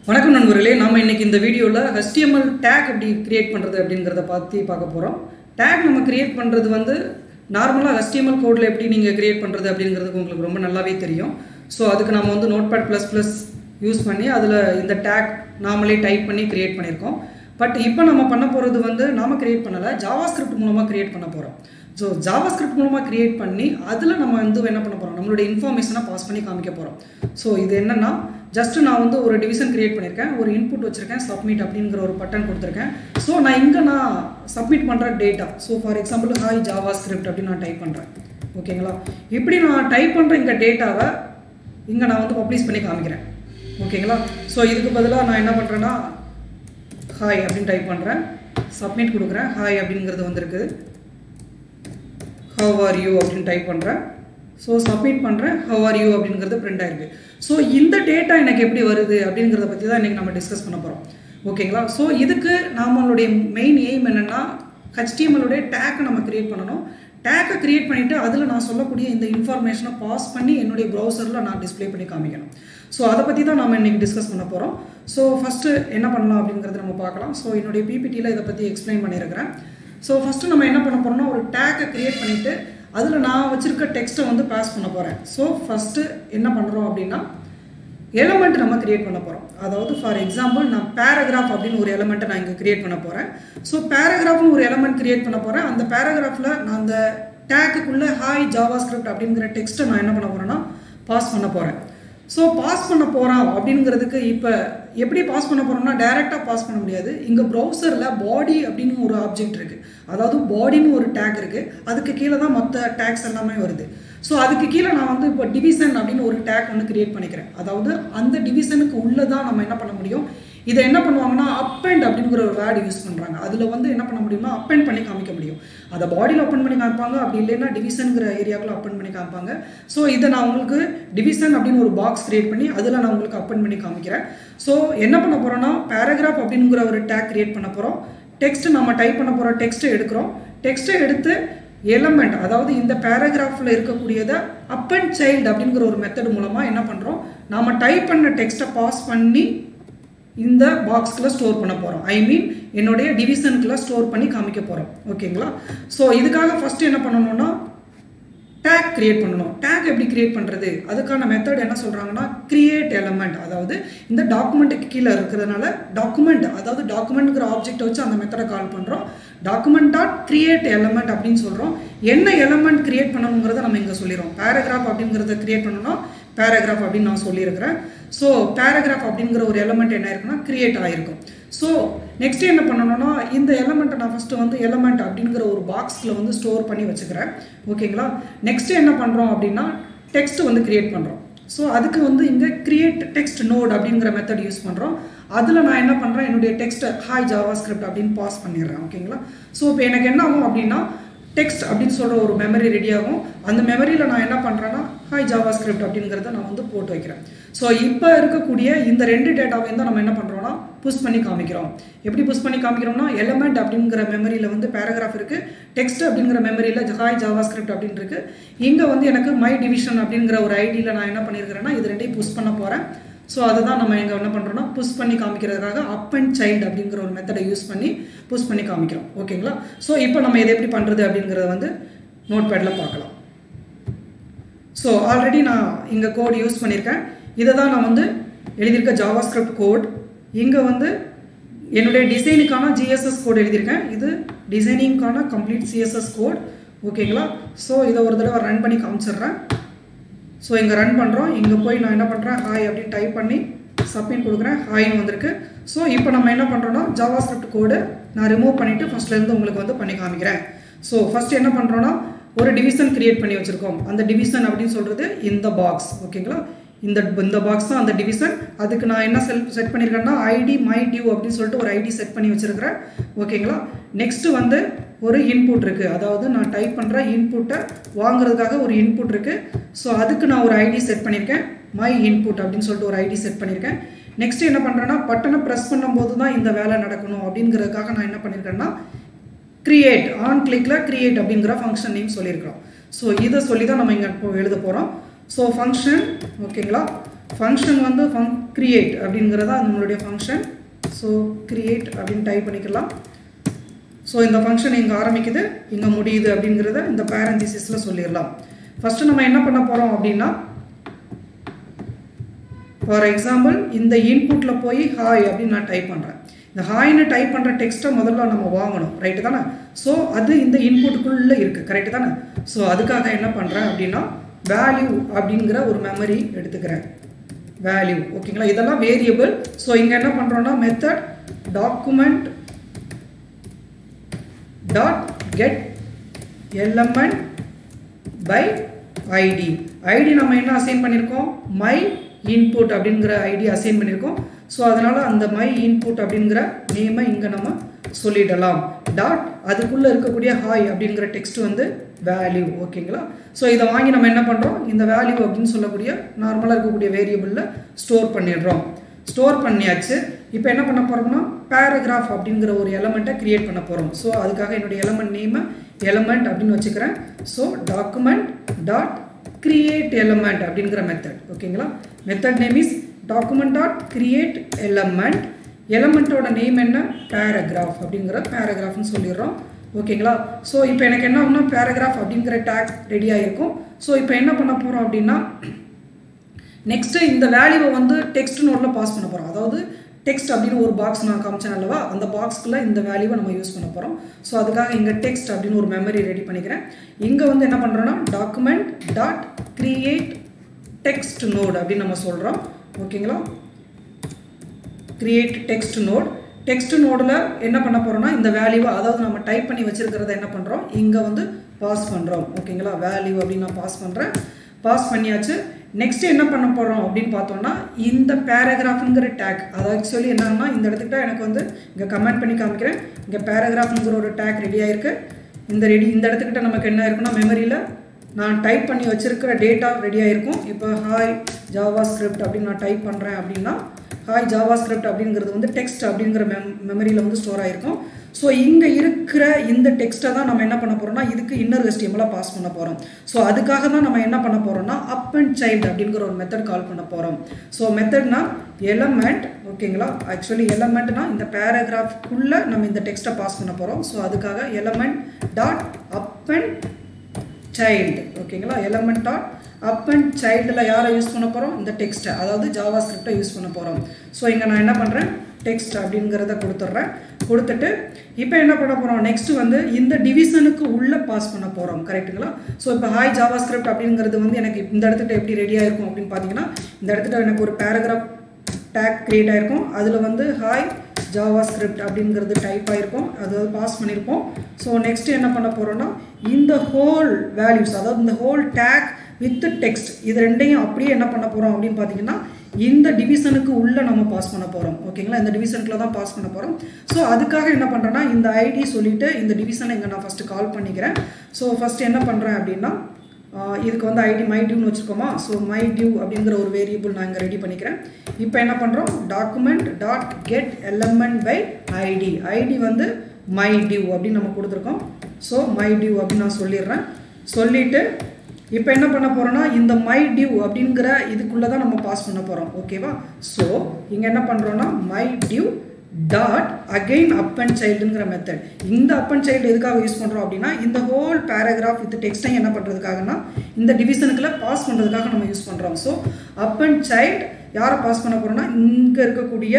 வணக்கம் நண்பர்களே நாம இன்னைக்கு இந்த வீடியோவில் HTML டேக் எப்படி கிரியேட் பண்ணுறது அப்படிங்கிறத பற்றி பார்க்க போகிறோம் டேக் நம்ம கிரியேட் பண்ணுறது வந்து நார்மலாக HTML கோடில் எப்படி நீங்கள் கிரியேட் பண்ணுறது அப்படிங்கிறதுக்கு உங்களுக்கு ரொம்ப நல்லாவே தெரியும் ஸோ அதுக்கு நம்ம வந்து நோட்பேட் ப்ளஸ் ப்ளஸ் யூஸ் பண்ணி அதில் இந்த டேக் நாமளே டைப் பண்ணி கிரியேட் பண்ணியிருக்கோம் பட் இப்போ நம்ம பண்ண போகிறது வந்து நாம கிரியேட் பண்ணலை ஜாவா ஸ்கிரிப்ட் மூலமாக கிரியேட் பண்ண போகிறோம் ஸோ ஜாவா ஸ்கிரிப்ட் மூலமாக கிரியேட் பண்ணி அதில் நம்ம வந்து என்ன பண்ண போகிறோம் நம்மளுடைய இன்ஃபர்மேஷனை பாஸ் பண்ணி காமிக்க போகிறோம் ஸோ இது என்னென்னா ஜஸ்ட் நான் வந்து ஒரு டிவிஷன் கிரியேட் பண்ணியிருக்கேன் ஒரு இன்புட் வச்சுருக்கேன் சப்மிட் அப்படிங்கிற ஒரு பட்டன் கொடுத்துருக்கேன் ஸோ நான் இங்கே நான் சப்மிட் பண்ணுற data so for example hi JavaScript அப்படின்னு நான் டைப் பண்ணுறேன் ஓகேங்களா இப்படி நான் டைப் பண்ணுற இங்கே டேட்டாவை இங்கே நான் வந்து பப்ளிஷ் பண்ணி காமிக்கிறேன் ஓகேங்களா ஸோ இதுக்கு பதிலாக நான் என்ன பண்ணுறேன்னா ஹாய் அப்படின்னு டைப் பண்ணுறேன் சப்மிட் கொடுக்குறேன் ஹாய் அப்படிங்கிறது வந்திருக்கு ஹவ் ஆர் யூ அப்படின்னு டைப் பண்ணுறேன் ஸோ சப்மிட் பண்ணுறேன் ஹவ் ஆர் யூ அப்படிங்கிறது பிரிண்ட் ஆயிருக்கு ஸோ இந்த டேட்டா எனக்கு எப்படி வருது அப்படிங்கிறத பற்றி தான் இன்றைக்கி நம்ம டிஸ்கஸ் பண்ண போகிறோம் ஓகேங்களா ஸோ இதுக்கு நம்மளுடைய மெயின் எய்ம் என்னென்னா ஹெச்டிஎம்எலுடைய டேக்கை நம்ம கிரியேட் பண்ணணும் டேக்கை கிரியேட் பண்ணிவிட்டு அதில் நான் சொல்லக்கூடிய இந்த இன்ஃபர்மேஷனை பாஸ் பண்ணி என்னுடைய ப்ரௌசரில் நான் டிஸ்ப்ளே பண்ணி காமிக்கணும் ஸோ அதை பற்றி தான் நம்ம இன்றைக்கி டிஸ்கஸ் பண்ண போகிறோம் ஸோ ஃபஸ்ட்டு என்ன பண்ணலாம் அப்படிங்கிறத நம்ம பார்க்கலாம் ஸோ என்னுடைய பிபிடியில் இதை பற்றி எக்ஸ்பிளைன் பண்ணியிருக்கிறேன் ஸோ ஃபஸ்ட்டு நம்ம என்ன பண்ண போகிறோம்னா ஒரு டேக்கை கிரியேட் பண்ணிவிட்டு அதில் நான் வச்சுருக்க டெக்ஸ்ட்டை வந்து பாஸ் பண்ண போகிறேன் ஸோ ஃபஸ்ட்டு என்ன பண்ணுறோம் அப்படின்னா எலமெண்ட் நம்ம கிரியேட் பண்ண போகிறோம் அதாவது ஃபார் எக்ஸாம்பிள் நான் பேராகிராஃப் அப்படின்னு ஒரு எலமெண்ட்டை நான் இங்கே கிரியேட் பண்ண போகிறேன் ஸோ பேராகிராஃப்னு ஒரு எலமெண்ட் கிரியேட் பண்ண போகிறேன் அந்த பேராகிராஃபில் நான் அந்த டேக்குக்குள்ளே ஹாய் ஜாவா ஸ்கிரிப்ட் அப்படிங்கிற டெக்ஸ்ட்டை நான் என்ன பண்ண போகிறேன்னா பாஸ் பண்ண போகிறேன் ஸோ பாஸ் பண்ண போகிறோம் அப்படிங்கிறதுக்கு இப்போ எப்படி பாஸ் பண்ண போகிறோம்னா டைரெக்டாக பாஸ் பண்ண முடியாது இங்கே ப்ரௌசரில் பாடி அப்படின்னு ஒரு ஆப்ஜெக்ட் இருக்குது அதாவது பாடின்னு ஒரு டேக் இருக்குது அதுக்கு கீழே தான் மற்ற டேக்ஸ் எல்லாமே வருது ஸோ அதுக்கு கீழே நான் வந்து இப்போ டிவிஷன் அப்படின்னு ஒரு டேக் ஒன்று கிரியேட் பண்ணிக்கிறேன் அதாவது அந்த டிவிஷனுக்கு உள்ளே தான் நம்ம என்ன பண்ண முடியும் இதை என்ன பண்ணுவாங்கன்னா அப் அண்ட் அப்படிங்கிற ஒரு வேர்டு யூஸ் பண்ணுறாங்க அதில் வந்து என்ன பண்ண முடியும்னா அப் அண்ட் பண்ணி காமிக்க முடியும் அதை பாடியில் ஓப்பன் பண்ணி காமிப்பாங்க அப்படி இல்லைன்னா டிவிஷனுங்கிற ஏரியாக்குள்ள அப்பன் பண்ணி காமிப்பாங்க ஸோ இதை நான் உங்களுக்கு டிவிஷன் அப்படின்னு ஒரு பாக்ஸ் கிரியேட் பண்ணி அதில் நான் உங்களுக்கு அப்பன் பண்ணி காமிக்கிறேன் ஸோ என்ன பண்ண போகிறோன்னா பேராகிராஃப் அப்படிங்கிற ஒரு டேக் கிரியேட் பண்ண போகிறோம் டெக்ஸ்ட் நம்ம டைப் பண்ண போகிற டெக்ஸ்ட்டை எடுக்கிறோம் டெக்ஸ்ட்டை எடுத்து எலமெண்ட் அதாவது இந்த பேராகிராஃபில் இருக்கக்கூடியதை அப் அண்ட் சைல்டு அப்படிங்கிற ஒரு மெத்தட் மூலமாக என்ன பண்ணுறோம் நாம் டைப் பண்ண டெக்ஸ்ட்டை பாஸ் பண்ணி இந்த பாக்ஸ்க்குள்ள ஸ்டோர் பண்ண போகிறோம் ஐ மீன் என்னுடைய டிவிஷனுக்குள்ள ஸ்டோர் பண்ணி காமிக்க போகிறோம் ஓகேங்களா ஸோ இதுக்காக ஃபஸ்ட்டு என்ன பண்ணணும்னா டேக் கிரியேட் பண்ணணும் டேக் எப்படி கிரியேட் பண்ணுறது அதுக்கான மெத்தட் என்ன சொல்கிறாங்கன்னா கிரியேட் எலமெண்ட் அதாவது இந்த டாக்குமெண்ட்டுக்கு கீழே இருக்கிறதுனால டாக்குமெண்ட் அதாவது டாக்குமெண்ட்ங்கிற ஆப்ஜெக்ட் வச்சு அந்த மெத்தடை கால் பண்ணுறோம் டாக்குமெண்ட் டாட் கிரியேட் எலமெண்ட் அப்படின்னு சொல்கிறோம் என்ன எலமெண்ட் கிரியேட் பண்ணணுங்கிறத நம்ம இங்கே சொல்லிடுறோம் பேராகிராஃப் அப்படிங்கிறத கிரியேட் பண்ணணும் பேராகிராஃப் அப்படின்னு நான் சொல்லியிருக்கிறேன் ஸோ பேராகிராஃப் அப்படிங்கிற ஒரு எலமெண்ட் என்ன இருக்குன்னா கிரியேட் ஆகிருக்கும் ஸோ நெக்ஸ்ட் என்ன பண்ணணும்னா இந்த எலமெண்ட்டை நான் ஃபஸ்ட்டு வந்து எலமெண்ட் அப்படிங்கிற ஒரு பாக்ஸில் வந்து ஸ்டோர் பண்ணி வச்சுக்கிறேன் ஓகேங்களா நெக்ஸ்ட் என்ன பண்ணுறோம் அப்படின்னா டெக்ஸ்ட் வந்து கிரியேட் பண்ணுறோம் ஸோ அதுக்கு வந்து இங்கே கிரியேட் டெக்ஸ்ட் நோட் அப்படிங்கிற மெத்தட் யூஸ் பண்ணுறோம் அதில் நான் என்ன பண்ணுறேன் என்னுடைய டெக்ஸ்ட்டை ஹாய் ஜாவா ஸ்கிரிப்ட் அப்படின்னு பாஸ் பண்ணிடுறேன் ஓகேங்களா ஸோ இப்போ எனக்கு என்ன ஆகும் அப்படின்னா டெக்ஸ்ட் அப்படின்னு சொல்கிற ஒரு மெமரி ரெடி ஆகும் அந்த மெமரியில் நான் என்ன பண்ணுறேன்னா ஹாய் ஜாவா ஸ்கிரிப்ட் அப்படிங்கிறத நான் வந்து போட்டு வைக்கிறேன் ஸோ இப்போ இருக்கக்கூடிய இந்த ரெண்டு டேட்டாவையும் தான் நம்ம என்ன பண்ணுறோம்னா புஷ் பண்ணி காமிக்கிறோம் எப்படி புஷ் பண்ணி காமிக்கிறோம்னா எலமெண்ட் அப்படிங்கிற மெமரியில் வந்து பேராகிராஃப் இருக்குது டெக்ஸ்ட் அப்படிங்கிற மெமரியில் ஹாய் ஜாவா ஸ்கிரிப்ட் அப்படின்னு இருக்கு இங்கே வந்து எனக்கு மை டிவிஷன் அப்படிங்கிற ஒரு ஐடியில் நான் என்ன பண்ணியிருக்கிறேன்னா இது ரெண்டையும் புஷ் பண்ண போகிறேன் ஸோ அதை தான் நம்ம இங்கே என்ன பண்ணுறோம்னா புஷ் பண்ணி காமிக்கிறதுக்காக அப் அண்ட் சைல்டு அப்படிங்கிற ஒரு மெத்தடை யூஸ் பண்ணி புஷ் பண்ணி காமிக்கிறோம் ஓகேங்களா ஸோ இப்போ நம்ம இதை எப்படி பண்ணுறது அப்படிங்கிறத வந்து நோட் பேடில் பார்க்கலாம் ஸோ ஆல்ரெடி நான் இங்கே கோட் யூஸ் பண்ணியிருக்கேன் இதை தான் நான் வந்து எழுதியிருக்க ஜாவா ஸ்கிரிப்ட் கோட் இங்கே வந்து என்னுடைய டிசைனுக்கான ஜிஎஸ்எஸ் கோட் எழுதியிருக்கேன் இது டிசைனிங்கான கம்ப்ளீட் சிஎஸ்எஸ் கோட் ஓகேங்களா ஸோ இதை ஒரு தடவை ரன் பண்ணி காமிச்சிடுறேன் ஸோ இங்கே ரன் பண்ணுறோம் இங்கே போய் நான் என்ன பண்ணுறேன் ஹாய் அப்படின்னு டைப் பண்ணி சப்மிட் கொடுக்குறேன் ஹாய்னு வந்திருக்கு ஸோ இப்போ நம்ம என்ன பண்ணுறோன்னா ஜாவா ஸ்கிரிப்ட் கோடு நான் ரிமூவ் பண்ணிவிட்டு ஃபஸ்ட்லேருந்து உங்களுக்கு வந்து பண்ணி காமிக்கிறேன் ஸோ ஃபஸ்ட் என்ன பண்ணுறோன்னா ஒரு டிவிஷன் கிரியேட் பண்ணி வச்சுருக்கோம் அந்த டிவிஷன் அப்படின்னு சொல்கிறது இந்த பாக்ஸ் ஓகேங்களா இந்த இந்த பாக்ஸ் தான் அந்த டிவிஷன் அதுக்கு நான் என்ன செல் செட் பண்ணியிருக்கேன்னா ஐடி மை டியூ அப்படின்னு சொல்லிட்டு ஒரு ஐடி செட் பண்ணி வச்சுருக்கிறேன் ஓகேங்களா நெக்ஸ்ட்டு வந்து ஒரு இன்புட் இருக்குது அதாவது நான் டைப் பண்ணுற இன்புட்டை வாங்குறதுக்காக ஒரு இன்புட் இருக்குது ஸோ அதுக்கு நான் ஒரு ஐடி செட் பண்ணியிருக்கேன் மை இன்புட் அப்படின்னு சொல்லிட்டு ஒரு ஐடி செட் பண்ணியிருக்கேன் நெக்ஸ்ட் என்ன பண்ணுறேன்னா பட்டனை ப்ரெஸ் பண்ணும்போது தான் இந்த வேலை நடக்கணும் அப்படிங்கிறதுக்காக நான் என்ன பண்ணியிருக்கேன்னா கிரியேட் ஆன் கிளிக்கில் கிரியேட் அப்படிங்கிற ஃபங்க்ஷன் நேம் சொல்லியிருக்கிறோம் ஸோ இதை சொல்லி தான் நம்ம இங்கே இப்போ எழுத போகிறோம் ஸோ ஃபங்க்ஷன் ஓகேங்களா ஃபங்க்ஷன் வந்து ஃபங் கிரியேட் அப்படிங்கிறதா நம்மளுடைய ஃபங்க்ஷன் ஸோ கிரியேட் அப்படின்னு டைப் பண்ணிக்கலாம் ஸோ இந்த ஃபங்க்ஷன் இங்கே ஆரம்பிக்குது இங்கே முடியுது அப்படிங்கிறத இந்த பேரந்திசிஸில் சொல்லிடலாம் ஃபஸ்ட்டு நம்ம என்ன பண்ண போகிறோம் அப்படின்னா ஃபார் எக்ஸாம்பிள் இந்த இன்புட்டில் போய் ஹாய் அப்படின்னு நான் டைப் பண்ணுறேன் இந்த ஹாய்னு டைப் பண்ணுற டெக்ஸ்ட்டை முதல்ல நம்ம வாங்கணும் ரைட்டு தானே ஸோ அது இந்த இன்புட்டுக்குள்ளே இருக்குது கரெக்டு தானே ஸோ அதுக்காக என்ன பண்ணுறேன் அப்படின்னா வேல்யூ அப்படிங்கிற ஒரு மெமரி எடுத்துக்கிறேன் வேல்யூ ஓகேங்களா இதெல்லாம் வேரியபிள் ஸோ இங்கே என்ன பண்ணுறோன்னா method document dot get element by ID ID நம்ம என்ன அசைன் பண்ணியிருக்கோம் மை இன்புட் அப்படிங்கிற ஐடி அசைன் பண்ணியிருக்கோம் ஸோ அதனால் அந்த மை இன்புட் அப்படிங்கிற நேமை இங்கே நம்ம சொல்லிடலாம் டாட் அதுக்குள்ளே இருக்கக்கூடிய ஹாய் அப்படிங்கிற டெக்ஸ்ட் வந்து வேல்யூ ஓகேங்களா ஸோ இதை வாங்கி நம்ம என்ன பண்ணுறோம் இந்த வேல்யூ அப்படின்னு சொல்லக்கூடிய நார்மலாக இருக்கக்கூடிய வேரியபிளில் ஸ்டோர் பண்ணிடுறோம் ஸ்டோர் பண்ணியாச்சு இப்போ என்ன பண்ண போகிறோம்னா பேராகிராஃப் அப்படிங்கிற ஒரு எலமெண்ட்டை க்ரியேட் பண்ண போகிறோம் ஸோ அதுக்காக என்னுடைய எலமெண்ட் நேமை எலமெண்ட் அப்படின்னு வச்சுக்கிறேன் so document dot create element அப்படிங்கிற மெத்தட் ஓகேங்களா method name is document dot create element எலமெண்ட்டோட நேம் என்ன பேராகிராஃப் அப்படிங்கிற பேராகிராஃப்னு சொல்லிடுறோம் ஓகேங்களா ஸோ இப்போ எனக்கு என்ன ஆகும்னா பேராகிராஃப் அப்படிங்கிற டேக் ரெடியாக இருக்கும் ஸோ இப்போ என்ன பண்ண போகிறோம் அப்படின்னா நெக்ஸ்ட்டு இந்த வேல்யூவை வந்து டெக்ஸ்ட் நோட்டில் பாஸ் பண்ண போகிறோம் அதாவது டெக்ஸ்ட் அப்படின்னு ஒரு பாக்ஸ் நான் காமிச்சேன் அல்லவா அந்த பாக்ஸ்க்குள்ளே இந்த வேல்யூவை நம்ம யூஸ் பண்ண போகிறோம் ஸோ அதுக்காக இங்கே டெக்ஸ்ட் அப்படின்னு ஒரு மெமரி ரெடி பண்ணிக்கிறேன் இங்கே வந்து என்ன பண்ணுறோன்னா document dot create text node அப்படின்னு நம்ம சொல்கிறோம் ஓகேங்களா கிரியேட் டெக்ஸ்ட் நோட் டெக்ஸ்ட் நோடில் என்ன பண்ண போகிறோம்னா இந்த வேல்யூவை அதாவது நம்ம டைப் பண்ணி வச்சுருக்கிறத என்ன பண்ணுறோம் இங்கே வந்து பாஸ் பண்ணுறோம் ஓகேங்களா வேல்யூ அப்படின்னு நான் பாஸ் பண்ணுறேன் பாஸ் பண்ணியாச்சு நெக்ஸ்ட் என்ன பண்ண போகிறோம் அப்படின்னு பார்த்தோம்னா இந்த பேராகிராஃப்ங்கிற டேக் அது ஆக்சுவலி என்னன்னா இந்த இடத்துக்கிட்ட எனக்கு வந்து இங்கே கமெண்ட் பண்ணி காமிக்கிறேன் இங்கே பேராகிராஃப்ங்கிற ஒரு டேக் ரெடி ஆயிருக்கு இந்த ரெடி இந்த இடத்துக்கிட்ட நமக்கு என்ன இருக்குன்னா மெமரியில் நான் டைப் பண்ணி வச்சுருக்கிற டேட்டா ரெடி ஆகிருக்கும் இப்போ ஹாய் ஜாவா ஸ்கிரிப்ட் அப்படின்னு நான் டைப் பண்ணுறேன் அப்படின்னா ஹாய் ஜாவா ஸ்கிரிப்ட் அப்படிங்கிறது வந்து டெக்ஸ்ட் அப்படிங்கிற மெம் மெமரியில் வந்து ஸ்டோர் ஆகிருக்கும் ஸோ இங்கே இருக்கிற இந்த டெக்ஸ்ட்டை தான் நம்ம என்ன பண்ண போகிறோம்னா இதுக்கு இன்னர் எஸ்டிஎம்லாம் பாஸ் பண்ண போகிறோம் ஸோ அதுக்காக தான் நம்ம என்ன பண்ண போகிறோம்னா அப் அண்ட் சைல்டு அப்படிங்கிற ஒரு மெத்தட் கால் பண்ண போகிறோம் ஸோ மெத்தட்னா எலமெண்ட் ஓகேங்களா ஆக்சுவலி எலமெண்ட்னா இந்த பேராகிராஃப்குள்ளே நம்ம இந்த டெக்ஸ்ட்டை பாஸ் பண்ண போகிறோம் ஸோ அதுக்காக element dot up and child ஓகேங்களா எலமெண்ட் டாட் அப் அண்ட் சைல்டில் யாரை யூஸ் பண்ண போகிறோம் இந்த டெக்ஸ்ட்டை அதாவது ஜாவா ஸ்கிரிப்டை யூஸ் பண்ண போகிறோம் ஸோ இங்கே நான் என்ன பண்ணுறேன் டெக்ஸ்ட் அப்படிங்கிறத கொடுத்துட்றேன் கொடுத்துட்டு இப்போ என்ன பண்ண போகிறோம் நெக்ஸ்ட் வந்து இந்த டிவிஷனுக்கு உள்ளே பாஸ் பண்ண போகிறோம் கரெக்ட்டுங்களா ஸோ இப்போ ஹாய் ஜாவா ஸ்கிரிப்ட் அப்படிங்கிறது வந்து எனக்கு இந்த இடத்துல எப்படி ரெடியாக இருக்கும் அப்படின்னு பார்த்தீங்கன்னா இந்த இடத்துல எனக்கு ஒரு பேராகிராஃப் டேக் க்ரியேட் ஆகிருக்கும் அதில் வந்து ஹாய் ஜாவா ஸ்கிரிப்ட் அப்படிங்கிறது டைப் ஆகிருக்கும் அதாவது பாஸ் பண்ணியிருப்போம் ஸோ நெக்ஸ்ட் என்ன பண்ண போகிறோன்னா இந்த ஹோல் வேல்யூஸ் அதாவது இந்த ஹோல் டேக் வித் டெக்ஸ்ட் இது ரெண்டையும் அப்படியே என்ன பண்ண போகிறோம் அப்படின்னு பார்த்தீங்கன்னா இந்த டிவிஷனுக்கு உள்ளே நம்ம பாஸ் பண்ண போகிறோம் ஓகேங்களா இந்த டிவிஷனுக்குள்ள தான் பாஸ் பண்ண போகிறோம் ஸோ அதுக்காக என்ன பண்ணுறேன்னா இந்த ஐடி சொல்லிவிட்டு இந்த டிவிஷனை இங்கே நான் ஃபஸ்ட்டு கால் பண்ணிக்கிறேன் ஸோ ஃபஸ்ட்டு என்ன பண்ணுறேன் அப்படின்னா இதுக்கு வந்து ஐடி மை டியூன்னு வச்சுருக்கோமா ஸோ மை டியூ அப்படிங்கிற ஒரு வேரியபிள் நான் இங்கே ரெடி பண்ணிக்கிறேன் இப்போ என்ன பண்ணுறோம் document dot get element by ID ID வந்து மை டியூ அப்படின்னு நம்ம கொடுத்துருக்கோம் ஸோ மை டியூ அப்படின்னு நான் சொல்லிடுறேன் சொல்லிவிட்டு இப்போ என்ன பண்ண போகிறோன்னா இந்த மை டியூ அப்படிங்கிற இதுக்குள்ளே தான் நம்ம பாஸ் பண்ண போகிறோம் ஓகேவா ஸோ இங்கே என்ன பண்ணுறோன்னா my due dot again up and சைல்டுங்கிற மெத்தட் இந்த அப் அண்ட் சைல்டு எதுக்காக யூஸ் பண்ணுறோம் அப்படின்னா இந்த ஹோல் பேராகிராஃப் வித் டெக்ஸ்டையும் என்ன பண்ணுறதுக்காகனா இந்த டிவிஷனுக்குள்ள பாஸ் பண்ணுறதுக்காக நம்ம யூஸ் பண்ணுறோம் ஸோ அப் அண்ட் சைல்டு யாரை பாஸ் பண்ண போகிறோம்னா இங்கே இருக்கக்கூடிய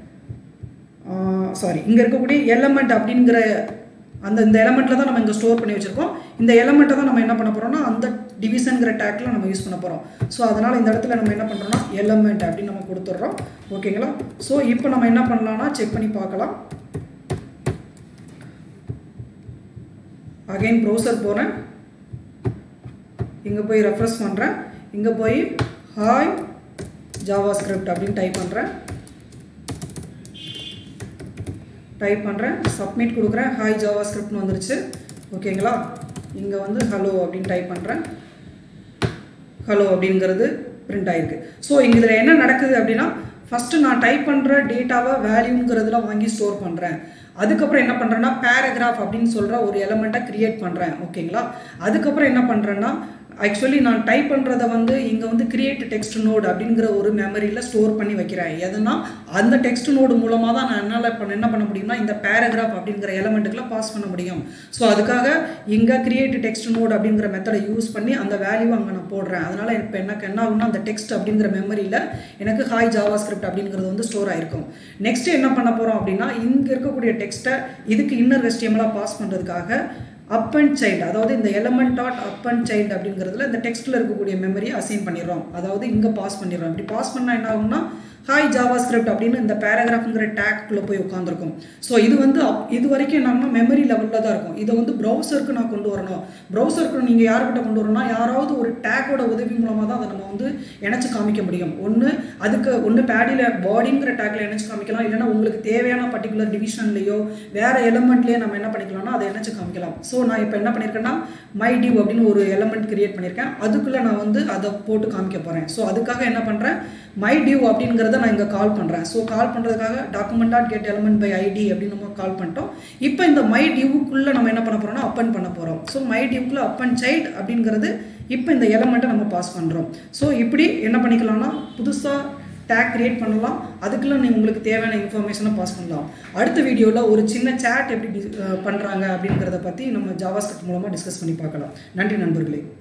சாரி இங்கே இருக்கக்கூடிய எலமெண்ட் அப்படிங்கிற அந்த இந்த எலமெண்ட்டில் தான் நம்ம இங்கே ஸ்டோர் பண்ணி வச்சுருக்கோம் இந்த எலமெண்ட்டை தான் நம்ம என்ன பண்ண போகிறோம்னா அந்த டிவிஷனுங்கிற டேக்கில் நம்ம யூஸ் பண்ண போகிறோம் ஸோ அதனால் இந்த இடத்துல நம்ம என்ன பண்ணுறோம்னா எலமெண்ட் அப்படின்னு நம்ம கொடுத்துட்றோம் ஓகேங்களா ஸோ இப்போ நம்ம என்ன பண்ணலாம்னா செக் பண்ணி பார்க்கலாம் அகைன் ப்ரௌசர் போகிறேன் இங்கே போய் ரெஃப்ரெஷ் பண்ணுறேன் இங்கே போய் ஹாய் ஜாவா ஸ்கிரிப்ட் அப்படின்னு டைப் பண்ணுறேன் டைப் பண்ணுறேன் சப்மிட் கொடுக்குறேன் ஹாய் ஜாவா ஸ்கிரிப்ட்னு வந்துருச்சு ஓகேங்களா இங்கே வந்து ஹலோ அப்படின்னு டைப் பண்ணுறேன் ஹலோ அப்படிங்கிறது பிரிண்ட் ஆயிருக்கு ஸோ இங்கே இதில் என்ன நடக்குது அப்படின்னா ஃபஸ்ட்டு நான் டைப் பண்ணுற டேட்டாவை வேல்யூங்கிறதுல வாங்கி ஸ்டோர் பண்ணுறேன் அதுக்கப்புறம் என்ன பண்ணுறேன்னா பேராகிராஃப் அப்படின்னு சொல்கிற ஒரு எலமெண்ட்டை க்ரியேட் பண்ணுறேன் ஓகேங்களா அதுக்கப்புறம் என்ன பண்ணுறேன்னா ஆக்சுவலி நான் டைப் பண்ணுறத வந்து இங்கே வந்து கிரியேட் டெக்ஸ்ட் நோட் அப்படிங்கிற ஒரு மெமரியில் ஸ்டோர் பண்ணி வைக்கிறேன் எதுனா அந்த டெக்ஸ்ட் நோடு மூலமாக தான் நான் என்னால் பண்ண என்ன பண்ண முடியும்னா இந்த பேராகிராஃப் அப்படிங்கிற எலமெண்ட்டுக்குலாம் பாஸ் பண்ண முடியும் ஸோ அதுக்காக இங்கே கிரியேட் டெக்ஸ்ட் நோட் அப்படிங்கிற மெத்தடை யூஸ் பண்ணி அந்த வேல்யூ அங்கே நான் போடுறேன் அதனால் இப்போ எனக்கு என்ன ஆகும்னா அந்த டெக்ஸ்ட் அப்படிங்கிற மெமரியில் எனக்கு ஹாய் ஜாவா ஸ்கிரிப்ட் அப்படிங்கிறது வந்து ஸ்டோர் ஆயிருக்கும் நெக்ஸ்ட் என்ன பண்ண போகிறோம் அப்படின்னா இங்கே இருக்கக்கூடிய டெக்ஸ்ட்டை இதுக்கு இன்னர் ரெஸ்டியமெல்லாம் பாஸ் பண்ணுறதுக்காக அப் அண்ட் சைல்டு அதாவது இந்த element dot up and child அப்படிங்கிறதுல இந்த டெக்ஸ்ட்டில் இருக்கக்கூடிய மெமரியை அசைன் பண்ணிடுறோம் அதாவது இங்கே பாஸ் பண்ணிடுறோம் இப்படி பாஸ் பண்ணால் என்ன ஆகும்னா ஹாய் ஜாவா ஸ்கிரிப்ட் அப்படின்னு இந்த பேராகிராஃப்ங்கிற டேக்குள்ளே போய் உட்காந்துருக்கும் ஸோ இது வந்து அப்- இது வரைக்கும் என்னன்னா மெமரி லெவலில் தான் இருக்கும் இதை வந்து ப்ரௌசருக்கு நான் கொண்டு வரணும் ப்ரௌசருக்கு நீங்கள் யார்கிட்ட கொண்டு வரணும்னா யாராவது ஒரு டேக்கோட உதவி மூலமாக தான் அதை நம்ம வந்து இணைச்சு காமிக்க முடியும் ஒன்று அதுக்கு ஒன்று பேடியில் பாடிங்கிற டேக்கில் இணைச்சு காமிக்கலாம் இல்லைன்னா உங்களுக்கு தேவையான பர்டிகுலர் டிவிஷன்லையோ வேற எலமெண்ட்லேயே நம்ம என்ன பண்ணிக்கலாம்னா அதை இணைச்சு காமிக்கலாம் ஸோ நான் இப்போ என்ன பண்ணியிருக்கேன்னா மை டிவ் அப்படின்னு ஒரு எலமெண்ட் கிரியேட் பண்ணியிருக்கேன் அதுக்குள்ளே நான் வந்து அதை போட்டு காமிக்க போகிறேன் ஸோ அதுக்காக என்ன பண்ணுறேன் மை டிவ் அப்படிங்கிறத நான் இங்கே கால் பண்ணுறேன் ஸோ கால் பண்ணுறதுக்காக document dot get element by ID அப்படின்னு நம்ம கால் பண்ணிட்டோம் இப்போ இந்த மை டிவ்வுக்குள்ளே நம்ம என்ன பண்ண போகிறோம்னா அப்பன் பண்ண போகிறோம் ஸோ மை டிவ்க்குள்ளே அப்பன் சைல்ட் அப்படிங்கிறது இப்போ இந்த எலமெண்ட்டை நம்ம பாஸ் பண்ணுறோம் ஸோ இப்படி என்ன பண்ணிக்கலாம்னா புதுசாக டேக் கிரியேட் பண்ணலாம் அதுக்குள்ள நீங்கள் உங்களுக்கு தேவையான இன்ஃபர்மேஷனை பாஸ் பண்ணலாம் அடுத்த வீடியோவில் ஒரு சின்ன சேட் எப்படி பண்ணுறாங்க அப்படிங்கிறத பற்றி நம்ம ஜாவாஸ்கிரிப்ட் மூலமாக டிஸ்கஸ் பண்ணி பார்க்கலாம் நன்றி நண்பர்களே